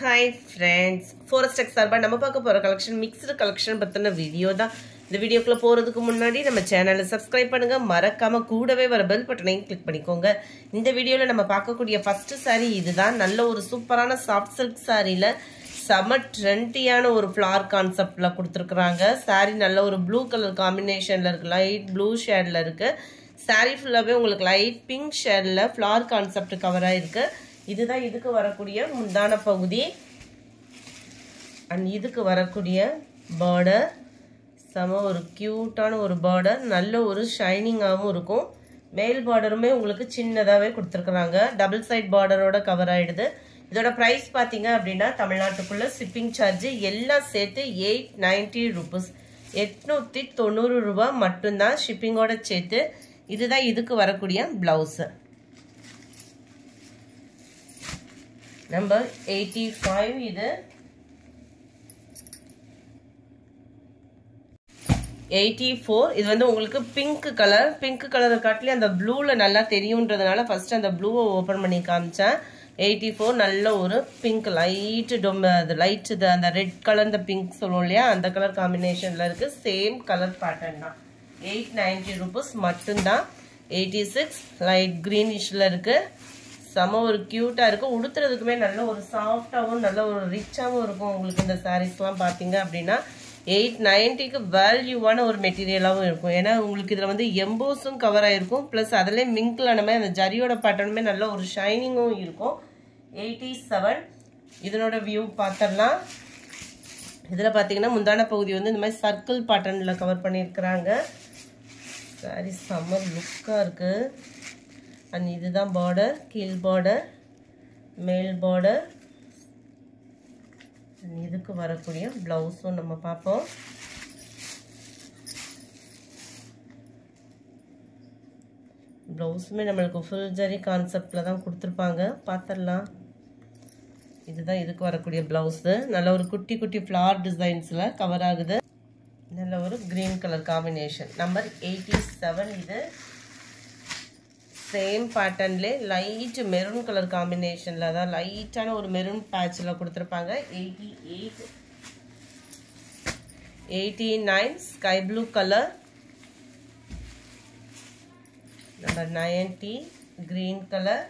hi friends ஃபோரஸ்டெக் சார்பாக நம்ம பார்க்க போகிற கலெக்ஷன் மிக்ஸ்டு கலெக்ஷன் பற்றின வீடியோ தான் இந்த வீடியோக்குள்ளே போகிறதுக்கு முன்னாடி நம்ம சேனலை சப்ஸ்கிரைப் பண்ணுங்கள் மறக்காமல் கூடவே வர பெல் பட்டனையும் கிளிக் பண்ணிக்கோங்க இந்த வீடியோவில் நம்ம பார்க்கக்கூடிய ஃபஸ்ட்டு saree இதுதான் நல்ல ஒரு சூப்பரான சாஃப்ட் சில்க் சாரியில் செம ட்ரெண்டியான ஒரு ஃப்ளார் கான்செப்டில் கொடுத்துருக்குறாங்க saree நல்ல ஒரு ப்ளூ கலர் காம்பினேஷனில் இருக்குது லைட் ப்ளூ ஷேடில் இருக்குது saree ஃபுல்லாகவே உங்களுக்கு லைட் பிங்க் ஷேடில் ஃப்ளார் கான்செப்ட் கவராக இருக்குது இதுதான் இதுக்கு வரக்கூடிய முந்தான பகுதி அண்ட் இதுக்கு வரக்கூடிய பார்டர் செம ஒரு க்யூட்டான ஒரு பார்டர் நல்ல ஒரு ஷைனிங்காகவும் இருக்கும் மேல் பார்டருமே உங்களுக்கு சின்னதாகவே கொடுத்துருக்குறாங்க டபுள் சைட் பார்டரோட கவர் ஆகிடுது இதோட ப்ரைஸ் பார்த்தீங்க அப்படின்னா தமிழ்நாட்டுக்குள்ளே ஷிப்பிங் சார்ஜ் எல்லாம் சேர்த்து எயிட் நைன்ட்டி ருபீஸ் எட்நூற்றி தொண்ணூறு ரூபா மட்டும்தான் ஷிப்பிங்கோட சேர்த்து இதுதான் இதுக்கு வரக்கூடிய ப்ளவுஸு நம்பர் எயிட்டி ஃபைவ் இது எயிட்டி ஃபோர் இது வந்து உங்களுக்கு பிங்க் கலர் பிங்க் கலரை காட்டிலே அந்த ப்ளூவில் நல்லா தெரியுன்றதுனால ஃபர்ஸ்ட் அந்த ப்ளூவை ஓப்பன் பண்ணி காமிச்சேன் எயிட்டி ஃபோர் நல்ல ஒரு பிங்க் லைட்டு டொம் அது லைட் இது அந்த ரெட் கலர் இந்த பிங்க் சொல்லுவோம் இல்லையா அந்த கலர் காம்பினேஷனில் இருக்குது சேம் கலர் பேட்டர்ன் தான் எயிட் நைன்ட்டி ருபீஸ் மட்டும்தான் எயிட்டி சிக்ஸ் லைட் க்ரீனிஷில் இருக்குது செம ஒரு க்யூட்டாக இருக்கும் உடுத்துறதுக்குமே நல்ல ஒரு சாஃப்டாகவும் நல்ல ஒரு ரிச்சாகவும் இருக்கும் உங்களுக்கு இந்த சாரீஸ்லாம் பார்த்தீங்க அப்படின்னா எயிட் நைன்ட்டிக்கு வேல்யூவான ஒரு மெட்டீரியலாகவும் இருக்கும் ஏன்னா உங்களுக்கு இதில் வந்து எம்போஸும் கவர் ஆகிருக்கும் ப்ளஸ் அதிலே மிங்கில் நம்ம அந்த ஜரியோட பேட்டர்னுமே நல்ல ஒரு ஷைனிங்கும் இருக்கும் எயிட்டி செவன் இதனோட வியூ பார்த்துடலாம் இதில் பார்த்தீங்கன்னா முந்தான பகுதி வந்து இந்த மாதிரி சர்க்கிள் பேட்டர்னில் கவர் பண்ணியிருக்கிறாங்க சாரி செம்ம லுக்காக இருக்குது அண்ட் இதுதான் பார்டர் கீழ் பார்டர் மேல் பார்டர் இதுக்கு வரக்கூடிய ப்ளவுஸும் நம்ம பார்ப்போம் ப்ளவுஸுமே நம்மளுக்கு ஃபுல் ஜரி கான்செப்டில் தான் கொடுத்துருப்பாங்க பார்த்துடலாம் இதுதான் இதுக்கு வரக்கூடிய ப்ளவுஸு நல்ல ஒரு குட்டி குட்டி ஃப்ளார் டிசைன்ஸில் கவர் ஆகுது நல்ல ஒரு green colour combination number eighty seven இது சேம் பேட்டர்ன்லே லைட் மெரூன் கலர் காம்பினேஷனில் அதான் லைட்டான ஒரு மெரூன் பேட்சில் கொடுத்துருப்பாங்க eighty eight eighty nine sky blue colour number ninety green colour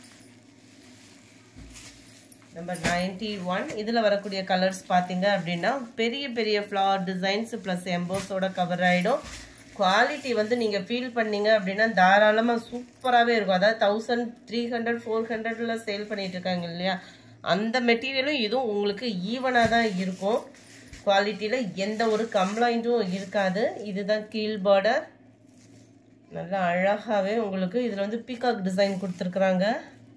number ninety one இதில் வரக்கூடிய கலர்ஸ் பார்த்தீங்க அப்படின்னா பெரிய பெரிய ஃப்ளவர் டிசைன்ஸ் ப்ளஸ் எம்போஸோட கவர் ஆகிடும் குவாலிட்டி வந்து நீங்கள் ஃபீல் பண்ணீங்க அப்படின்னா தாராளமாக சூப்பராகவே இருக்கும் அதாவது தௌசண்ட் த்ரீ ஹண்ட்ரட் ஃபோர் ஹண்ட்ரடில் சேல் பண்ணிட்டு இருக்காங்க இல்லையா அந்த மெட்டீரியலும் இதுவும் உங்களுக்கு ஈவனாக தான் இருக்கும் குவாலிட்டியில் எந்த ஒரு கம்ப்ளைண்ட்டும் இருக்காது இதுதான் கீழ் பார்டர் நல்லா அழகாகவே உங்களுக்கு இதில் வந்து பீகாக் டிசைன் கொடுத்துருக்குறாங்க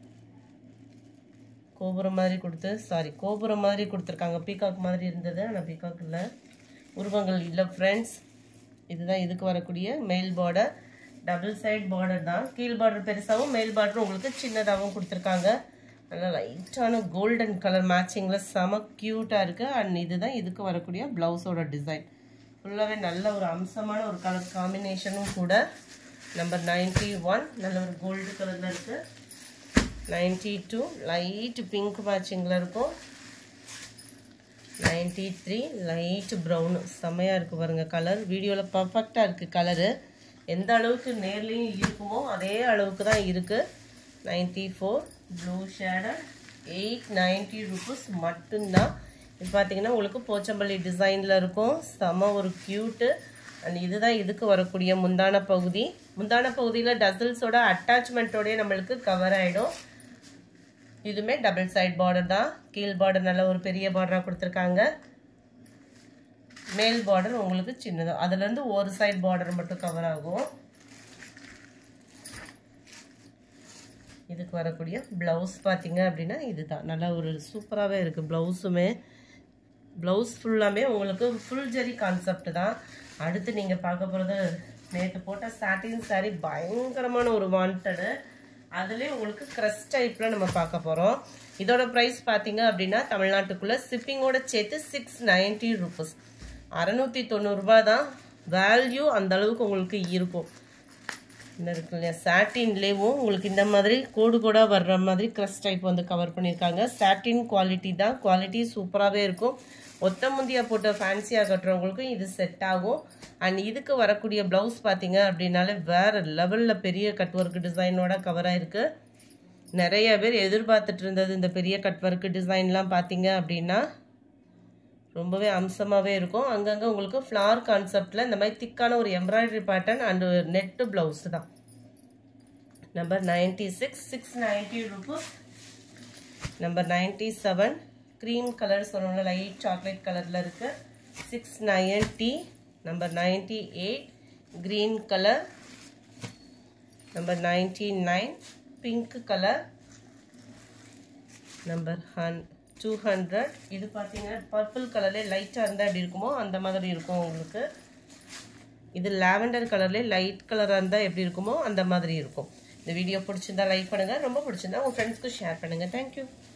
கோபுரம் மாதிரி கொடுத்து சாரி கோபுரம் மாதிரி கொடுத்துருக்காங்க பீகாக் மாதிரி இருந்தது ஆனால் பீகாக் இல்லை உருவங்கள் இல்லை ஃப்ரெண்ட்ஸ் இதுதான் இதுக்கு வரக்கூடிய மேல் பார்டர் டபுள் சைட் பார்டர் தான் கீழ் பார்டர் பெருசாகவும் மேல் பார்டர் உங்களுக்கு சின்னதாகவும் கொடுத்துருக்காங்க நல்லா லைட்டான கோல்டன் கலர் மேட்சிங்கில் செம க்யூட்டாக இருக்குது அண்ட் இதுதான் இதுக்கு வரக்கூடிய ப்ளவுஸோட டிசைன் ஃபுல்லாகவே நல்ல ஒரு அம்சமான ஒரு கலர் காம்பினேஷனும் கூட நம்பர் நைன்டி ஒன் நல்ல ஒரு கோல்டு கலரில் இருக்குது நைன்டி டூ லைட் பிங்க் மேட்சிங்கில் இருக்கும் நைன்டி த்ரீ லைட் ப்ரௌனு செம்மையாக இருக்குது பாருங்கள் கலர் வீடியோவில் பர்ஃபெக்டாக இருக்குது கலரு எந்த அளவுக்கு நேர்லேயும் இருக்குமோ அதே அளவுக்கு தான் இருக்குது நைன்டி ஃபோர் ப்ளூ ஷேடர் எயிட் நைன்ட்டி ருபீஸ் மட்டும்தான் இது பார்த்தீங்கன்னா உங்களுக்கு போச்சம்பள்ளி டிசைனில் இருக்கும் செம ஒரு க்யூட்டு அண்ட் இதுதான் இதுக்கு வரக்கூடிய முந்தான பகுதி முந்தான பகுதியில் டசல்ஸோட அட்டாச்மெண்ட்டோடய நம்மளுக்கு கவர் ஆகிடும் இதுவுமே டபுள் சைட் பார்டர் தான் கீழ் பார்டர் நல்ல ஒரு பெரிய பார்டராக கொடுத்துருக்காங்க மேல் பார்டர் உங்களுக்கு சின்னதாக அதுலேருந்து ஒரு சைட் பார்டர் மட்டும் கவர் ஆகும் இதுக்கு வரக்கூடிய ப்ளவுஸ் பார்த்தீங்க அப்படின்னா இதுதான் நல்லா ஒரு சூப்பராகவே இருக்குது ப்ளவுஸுமே ப்ளவுஸ் ஃபுல்லாமே உங்களுக்கு ஃபுல் ஜெரி கான்செப்ட் தான் அடுத்து நீங்கள் பார்க்க போகிறது நேற்று போட்ட சாட்டின் சாரீ பயங்கரமான ஒரு வாண்டடு அதுலேயும் உங்களுக்கு க்ரஸ் டைப்பில் நம்ம பார்க்க போகிறோம் இதோட ப்ரைஸ் பார்த்தீங்க அப்படின்னா தமிழ்நாட்டுக்குள்ளே ஷிப்பிங்கோட சேர்த்து சிக்ஸ் நைன்ட்டி ருபீஸ் அறநூற்றி தொண்ணூறுரூபா தான் வேல்யூ அந்த அளவுக்கு உங்களுக்கு இருக்கும் என்ன இருக்கு இல்லையா சாட்டின்லேயும் உங்களுக்கு இந்த மாதிரி கோடு கோடாக வர்ற மாதிரி க்ரஸ் டைப் வந்து கவர் பண்ணியிருக்காங்க சாட்டின் குவாலிட்டி தான் குவாலிட்டி சூப்பராகவே இருக்கும் ஒத்த முந்தியா போட்ட ஃபேன்சியாக கட்டுறவங்களுக்கும் இது செட் ஆகும் அண்ட் இதுக்கு வரக்கூடிய ப்ளவுஸ் பார்த்தீங்க அப்படின்னாலே வேறு லெவலில் பெரிய கட் ஒர்க் டிசைனோட கவராக இருக்குது நிறைய பேர் எதிர்பார்த்துட்டு இருந்தது இந்த பெரிய கட் ஒர்க் டிசைன்லாம் பார்த்தீங்க அப்படின்னா ரொம்பவே அம்சமாகவே இருக்கும் அங்கங்கே உங்களுக்கு ஃப்ளார் கான்செப்டில் இந்த மாதிரி திக்கான ஒரு embroidery pattern and net blouse தான் number ninety six six ninety rupees number ninety seven cream colour சொன்னோம்னா லைட் சாக்லேட் கலரில் இருக்குது six ninety number ninety eight green colour number ninety nine pink colour number ஹன் two hundred இது பார்த்தீங்கன்னா purple கலர்லேயே லைட்டாக இருந்தால் எப்படி இருக்குமோ அந்த மாதிரி இருக்கும் உங்களுக்கு இது லாவெண்டர் கலர்லேயே லைட் கலராக இருந்தால் எப்படி இருக்குமோ அந்த மாதிரி இருக்கும் இந்த வீடியோ பிடிச்சிருந்தா லைக் பண்ணுங்கள் ரொம்ப பிடிச்சிருந்தா உங்கள் ஃப்ரெண்ட்ஸ்க்கு ஷேர் பண்ணுங்கள் தேங்க்யூ